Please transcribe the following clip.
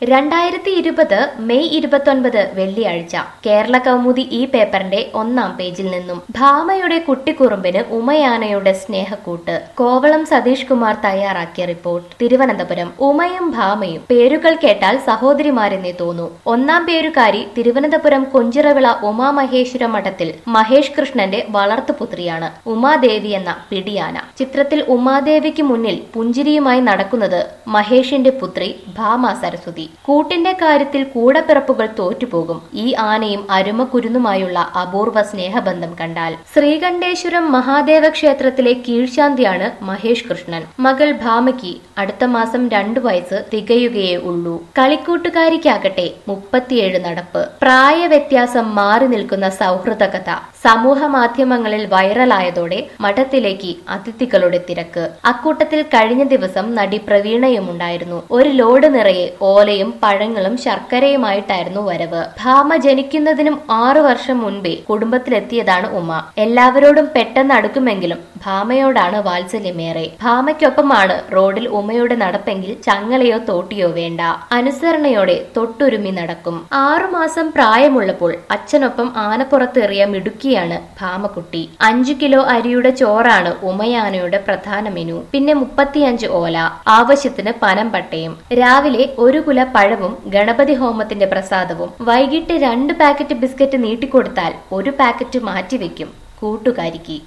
രണ്ടായിരത്തി ഇരുപത് മെയ് ഇരുപത്തൊൻപത് വെള്ളിയാഴ്ച കേരള കൗമുദി ഈ പേപ്പറിന്റെ ഒന്നാം പേജിൽ നിന്നും ഭാമയുടെ കുട്ടിക്കുറുമ്പിന് ഉമയാനയുടെ സ്നേഹക്കൂട്ട് കോവളം സതീഷ് കുമാർ തയ്യാറാക്കിയ റിപ്പോർട്ട് തിരുവനന്തപുരം ഉമയും ഭാമയും പേരുകൾ കേട്ടാൽ സഹോദരിമാരെന്നേ തോന്നൂ ഒന്നാം പേരുകാരി തിരുവനന്തപുരം കൊഞ്ചിറവിള ഉമാമഹേശ്വര മഠത്തിൽ മഹേഷ് കൃഷ്ണന്റെ വളർത്തുപുത്രിയാണ് ഉമാദേവി എന്ന പിടിയാന ചിത്രത്തിൽ ഉമാദേവിക്ക് മുന്നിൽ പുഞ്ചിരിയുമായി നടക്കുന്നത് മഹേഷിന്റെ പുത്രി ഭാമ സരസ്വതി കൂട്ടിന്റെ കാര്യത്തിൽ കൂടപ്പിറപ്പുകൾ തോറ്റുപോകും ഈ ആനയും അരുമക്കുരുന്നുമായുള്ള അപൂർവ സ്നേഹബന്ധം കണ്ടാൽ ശ്രീകണ്ഠേശ്വരം മഹാദേവ ക്ഷേത്രത്തിലെ കീഴ്ശാന്തിയാണ് മഹേഷ് കൃഷ്ണൻ മകൾ ഭാമയ്ക്ക് അടുത്ത മാസം രണ്ടു വയസ്സ് തികയുകയേ ഉള്ളൂ കളിക്കൂട്ടുകാരിക്കാകട്ടെ മുപ്പത്തിയേഴ് നടപ്പ് പ്രായവ്യത്യാസം മാറി നിൽക്കുന്ന സൗഹൃദ കഥ സമൂഹ മാധ്യമങ്ങളിൽ വൈറലായതോടെ മഠത്തിലേക്ക് അതിഥികളുടെ തിരക്ക് അക്കൂട്ടത്തിൽ കഴിഞ്ഞ ദിവസം നടി പ്രവീണയുമുണ്ടായിരുന്നു ഒരു ലോഡ് നിറയെ ഓലയും പഴങ്ങളും ശർക്കരയുമായിട്ടായിരുന്നു വരവ് ഭാമ ജനിക്കുന്നതിനും ആറു വർഷം മുൻപേ കുടുംബത്തിലെത്തിയതാണ് ഉമ എല്ലാവരോടും പെട്ടെന്ന് അടുക്കുമെങ്കിലും ഭാമയോടാണ് വാത്സല്യമേറെ ഭാമയ്ക്കൊപ്പമാണ് റോഡിൽ ഉമയുടെ നടപ്പെങ്കിൽ ചങ്ങലയോ തോട്ടിയോ വേണ്ട അനുസരണയോടെ തൊട്ടുരുമി നടക്കും ആറുമാസം പ്രായമുള്ളപ്പോൾ അച്ഛനൊപ്പം ആനപ്പുറത്തെറിയ മിടുക്കിയാണ് ഭാമക്കുട്ടി അഞ്ചു കിലോ അരിയുടെ ചോറാണ് ഉമയാനയുടെ പ്രധാന മെനു പിന്നെ മുപ്പത്തിയഞ്ച് ഓല ആവശ്യത്തിന് പനം പട്ടയും രാവിലെ ഒരു കുല പഴവും ഗണപതി ഹോമത്തിന്റെ പ്രസാദവും വൈകിട്ട് രണ്ട് പാക്കറ്റ് ബിസ്ക്കറ്റ് നീട്ടിക്കൊടുത്താൽ ഒരു പാക്കറ്റ് മാറ്റിവെക്കും കൂട്ടുകാരിക്ക്